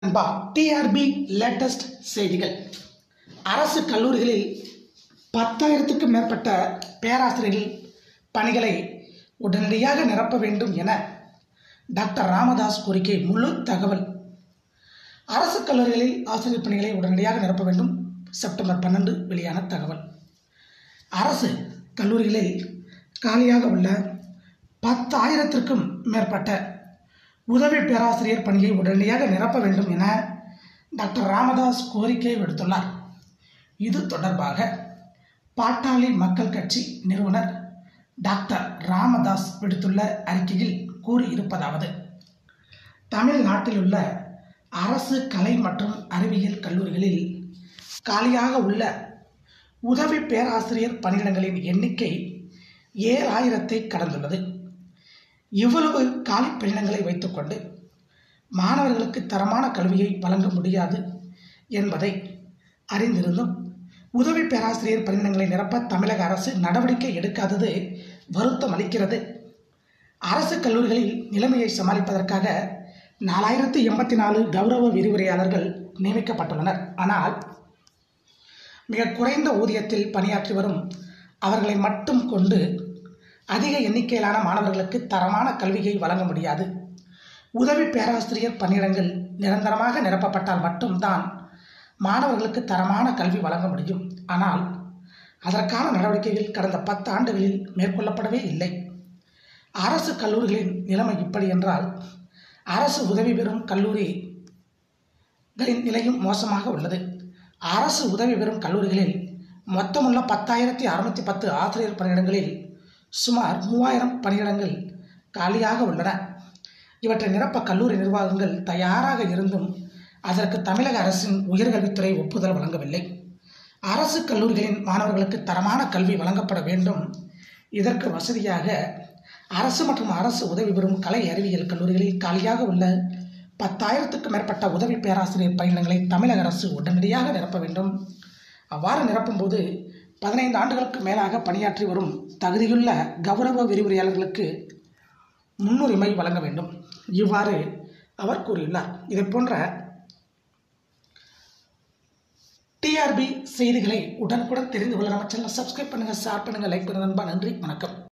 நண்பா TRP latest செய்திகள் அரசு கல்லூரிகளில் பத்தாயிரத்துக்கும் மேற்பட்ட பேராசிரியர்கள் பணிகளை உடனடியாக நிரப்ப வேண்டும் என டாக்டர் ராமதாஸ் கோரிக்கை முழு தகவல் அரசு கல்லூரிகளில் ஆசிரியர் பணிகளை உடனடியாக நிரப்ப வேண்டும் செப்டம்பர் பன்னெண்டு வெளியான தகவல் அரசு கல்லூரிகளில் காலியாக உள்ள பத்தாயிரத்திற்கும் மேற்பட்ட உதவி பேராசிரியர் பணியை உடனடியாக நிரப்ப வேண்டும் என டாக்டர் ராமதாஸ் கோரிக்கை விடுத்துள்ளார் இது தொடர்பாக பாட்டாளி மக்கள் கட்சி நிறுவனர் டாக்டர் ராமதாஸ் விடுத்துள்ள அறிக்கையில் கூறியிருப்பதாவது தமிழ்நாட்டில் உள்ள அரசு கலை மற்றும் அறிவியல் கல்லூரிகளில் காலியாக உள்ள உதவி பேராசிரியர் பணியிடங்களின் எண்ணிக்கை ஏழாயிரத்தை கடந்துள்ளது இவ்வளவு காலி பணியிடங்களை வைத்துக்கொண்டு மாணவர்களுக்கு தரமான கல்வியை வழங்க முடியாது என்பதை அறிந்திருந்தும் உதவி பேராசிரியர் பணியிடங்களை நிரப்ப தமிழக அரசு நடவடிக்கை எடுக்காதது வருத்தம் அளிக்கிறது அரசு கல்லூரிகளில் நிலைமையை சமாளிப்பதற்காக நாலாயிரத்து எண்பத்தி நாலு கௌரவ விரிவுரையாளர்கள் நியமிக்கப்பட்டுள்ளனர் ஆனால் மிக குறைந்த ஊதியத்தில் பணியாற்றி வரும் அவர்களை மட்டும் கொண்டு அதிக எண்ணிக்கையிலான மாணவர்களுக்கு தரமான கல்வியை வழங்க முடியாது உதவி பேராசிரியர் பணியிடங்கள் நிரந்தரமாக நிரப்பப்பட்டால் மட்டும்தான் மாணவர்களுக்கு தரமான கல்வி வழங்க முடியும் ஆனால் அதற்கான நடவடிக்கைகள் கடந்த பத்து ஆண்டுகளில் மேற்கொள்ளப்படவே இல்லை அரசு கல்லூரிகளின் நிலைமை இப்படி என்றால் அரசு உதவி பெறும் கல்லூரிகளின் நிலையும் மோசமாக உள்ளது அரசு உதவி பெறும் கல்லூரிகளில் மொத்தமுள்ள பத்தாயிரத்தி அறுநூற்றி பத்து ஆசிரியர் பணியிடங்களில் சுமார் மூவாயிரம் பணியிடங்கள் காலியாக உள்ளன இவற்றை நிரப்ப கல்லூரி நிர்வாகங்கள் தயாராக இருந்தும் அதற்கு தமிழக அரசின் உயர்கல்வித்துறை ஒப்புதல் வழங்கவில்லை அரசு கல்லூரிகளின் மாணவர்களுக்கு தரமான கல்வி வழங்கப்பட வேண்டும் இதற்கு வசதியாக அரசு மற்றும் அரசு உதவி பெறும் கலை அறிவியல் கல்லூரிகளில் காலியாக உள்ள பத்தாயிரத்துக்கும் மேற்பட்ட உதவி பேராசிரியர் பணியிடங்களை தமிழக அரசு உடனடியாக நிரப்ப வேண்டும் அவ்வாறு நிரப்பும்போது பதினைந்து ஆண்டுகளுக்கு மேலாக பணியாற்றி வரும் தகுதியுள்ள கௌரவ விரிவுரையாளர்களுக்கு முன்னுரிமை வழங்க வேண்டும் இவ்வாறு அவர் கூறியுள்ளார் இதை போன்ற டிஆர்பி செய்திகளை உடனுக்குடன் தெரிந்து கொள்ள நம்ம சேனலை சப்ஸ்கிரைப் பண்ணுங்கள் ஷேர் பண்ணுங்கள் லைக் பண்ணுங்கள் நண்பா நன்றி வணக்கம்